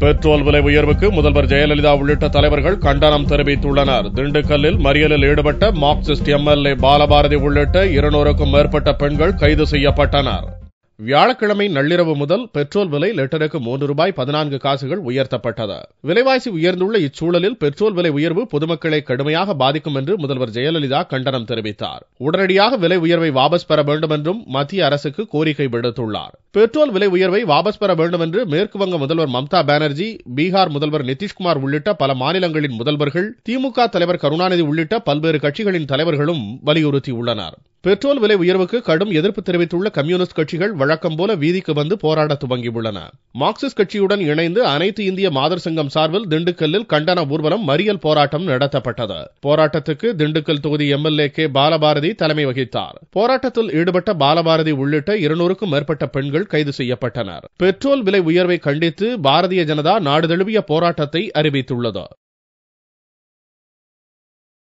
petrol விலை உயர்வுக்கு முதல்வர் ஜெயலலிதா உள்ளிட்ட தலைவர்கள் கண்டனம் தெரிவித்துள்ளனர் திண்டுக்கல்லில் மறியலில் ஈடுபட்ட மார்க்சிஸ்ட் எம்எல்ஏ பாலபாரதி உள்ளிட்ட இருநூறுக்கும் மேற்பட்ட பெண்கள் கைது செய்யப்பட்டனர் வியாழக்கிழமை நள்ளிரவு முதல் பெட்ரோல் விலை லிட்டருக்கு மூன்று ரூபாய் பதினான்கு காசுகள் உயர்த்தப்பட்டது விலைவாசி உயர்ந்துள்ள இச்சூழலில் பெட்ரோல் விலை உயர்வு பொதுமக்களை கடுமையாக பாதிக்கும் என்று முதல்வர் ஜெயலலிதா கண்டனம் தெரிவித்தார் உடனடியாக விலை உயர்வை வாபஸ் பெற வேண்டும் என்றும் மத்திய அரசுக்கு கோரிக்கை விடுத்துள்ளார் பெட்ரோல் விலை உயர்வை வாபஸ் பெற வேண்டும் என்று மேற்கு வங்க முதல்வர் மம்தா பானர்ஜி பீகார் முதல்வர் நிதிஷ்குமார் உள்ளிட்ட பல மாநிலங்களின் முதல்வர்கள் திமுக தலைவர் கருணாநிதி உள்ளிட்ட பல்வேறு கட்சிகளின் தலைவர்களும் வலியுறுத்தியுள்ளனர் பெட்ரோல் விலை உயர்வுக்கு கடும் எதிர்ப்பு தெரிவித்துள்ள கம்யூனிஸ்ட் கட்சிகள் வழக்கம் போல வீதிக்கு வந்து போராட துவங்கியுள்ளன மார்க்சிஸ்ட் கட்சியுடன் இணைந்து அனைத்து இந்திய மாதர் சங்கம் சார்பில் திண்டுக்கல்லில் கண்டன ஊர்வலம் மறியல் போராட்டம் நடத்தப்பட்டது போராட்டத்துக்கு திண்டுக்கல் தொகுதி எம்எல்ஏ கே பாலபாரதி தலைமை வகித்தார் போராட்டத்தில் ஈடுபட்ட பாலபாரதி உள்ளிட்ட இருநூறுக்கும் மேற்பட்ட பெண்கள் கைது செய்யப்பட்டனர் பெட்ரோல் விலை உயர்வை கண்டித்து பாரதிய ஜனதா நாடு தழுவிய போராட்டத்தை அறிவித்துள்ளது